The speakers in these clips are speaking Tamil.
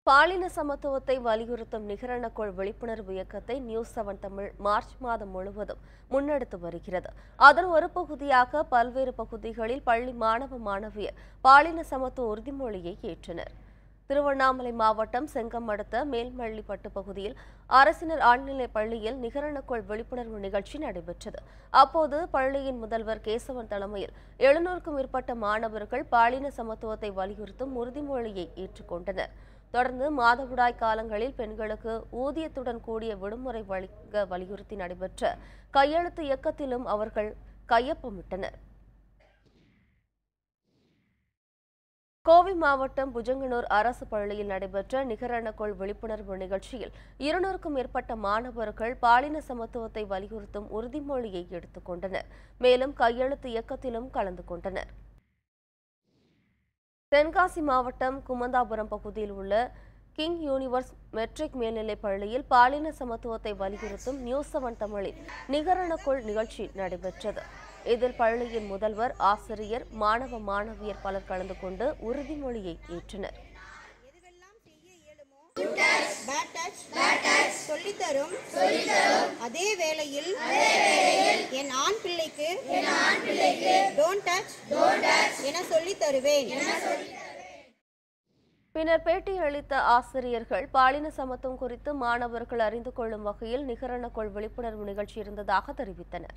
பாலின சமத்துவத்தை வலியுறுத்தும் நிகரணக்குள் விழிப்புணர்வு இயக்கத்தை நியூஸ் செவன் தமிழ் மார்ச் மாதம் முழுவதும் முன்னெடுத்து வருகிறது அதன் ஒரு பகுதியாக பல்வேறு பகுதிகளில் பள்ளி மாணவ மாணவியர் பாலின சமத்துவ உறுதிமொழியை ஏற்றனர் திருவண்ணாமலை மாவட்டம் செங்கம் அடுத்த மேல்மல்லிப்பட்டு பகுதியில் அரசினர் ஆழ்நிலைப் பள்ளியில் நிகரணக்குள் விழிப்புணர்வு நிகழ்ச்சி நடைபெற்றது அப்போது பள்ளியின் முதல்வர் கேசவன் தலைமையில் எழுநூறுக்கும் மேற்பட்ட மாணவர்கள் பாலின சமத்துவத்தை வலியுறுத்தும் உறுதிமொழியை ஏற்றுக்கொண்டனர் தொடர்ந்து மாதவிடாய் காலங்களில் பெண்களுக்கு ஊதியத்துடன் கூடிய விடுமுறை வழங்க வலியுறுத்தி நடைபெற்ற கையெழுத்து இயக்கத்திலும் அவர்கள் கையொப்பமிட்டனர் கோவை மாவட்டம் புஜங்கனூர் அரசு பள்ளியில் நடைபெற்ற நிகரணக்கோள் விழிப்புணர்வு நிகழ்ச்சியில் இருநூறுக்கும் மேற்பட்ட மாணவர்கள் பாலின சமத்துவத்தை வலியுறுத்தும் உறுதிமொழியை எடுத்துக் கொண்டனர் மேலும் கையெழுத்து இயக்கத்திலும் கலந்து கொண்டனர் தென்காசி மாவட்டம் குமந்தாபுரம் பகுதியில் உள்ள கிங் யூனிவர்ஸ் மெட்ரிக் மேல்நிலைப் பள்ளியில் பாலின சமத்துவத்தை வலியுறுத்தும் நியூஸ் செவன் தமிழில் நிகரணக்குள் நிகழ்ச்சி நடைபெற்றது இதில் பள்ளியின் முதல்வர் ஆசிரியர் மாணவ மாணவியர் பலர் கலந்து கொண்டு உறுதிமொழியை ஏற்றனர் பேட் டச் சொல்லித்தரும் அதே வேளையில் என் ஆண் பிள்ளைக்கு டோன்ட் டச் என சொல்லித் தருவேன் பின்னர் பேட்டியளித்த ஆசிரியர்கள் பாலின சமத்துவம் குறித்து மாணவர்கள் அறிந்து கொள்ளும் வகையில் நிகரணக்குள் விழிப்புணர்வு நிகழ்ச்சி இருந்ததாக தெரிவித்தனர்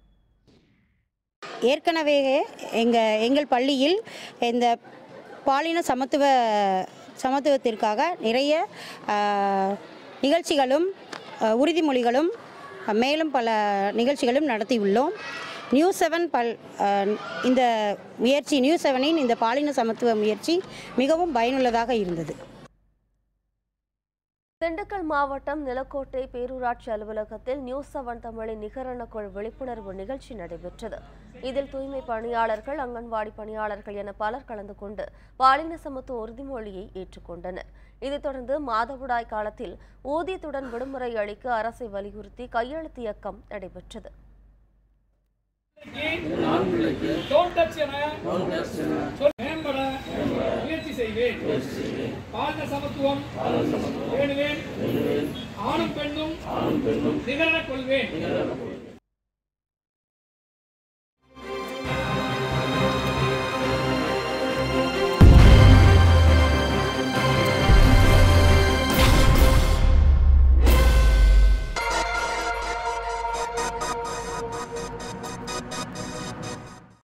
ஏற்கனவே எங்கள் எங்கள் பள்ளியில் இந்த பாலின சமத்துவ சமத்துவத்திற்காக நிறைய ஆ, நிகழ்ச்சிகளும் ஆ, உறுதிமொழிகளும் ஆ, மேலும் பல நிகழ்ச்சிகளும் நடத்தியுள்ளோம் நியூஸ் செவன் பல் ஆ, இந்த முயற்சி நியூஸ் செவனின் இந்த பாலின சமத்துவ முயற்சி மிகவும் பயனுள்ளதாக இருந்தது திண்டுக்கல் மாவட்டம் நிலக்கோட்டை பேரூராட்சி அலுவலகத்தில் நியூஸ் செவன் தமிழின் நிகரணக்குள் விழிப்புணர்வு நிகழ்ச்சி நடைபெற்றது இதில் தூய்மை பணியாளர்கள் அங்கன்வாடி பணியாளர்கள் என பலர் கலந்து கொண்டு பாலின சமத்துவ உறுதிமொழியை ஏற்றுக்கொண்டனர் இதைத் தொடர்ந்து மாதவிடாய் காலத்தில் ஊதியத்துடன் விடுமுறை அளிக்க அரசை வலியுறுத்தி கையெழுத்து இயக்கம் நடைபெற்றது டோன்ட் டச் என சொல் மேம்பட முயற்சி செய்வேன் பாலின சமத்துவம் பேணுவேன் ஆணும் பெண்ணும் நிகழக் கொள்வேன்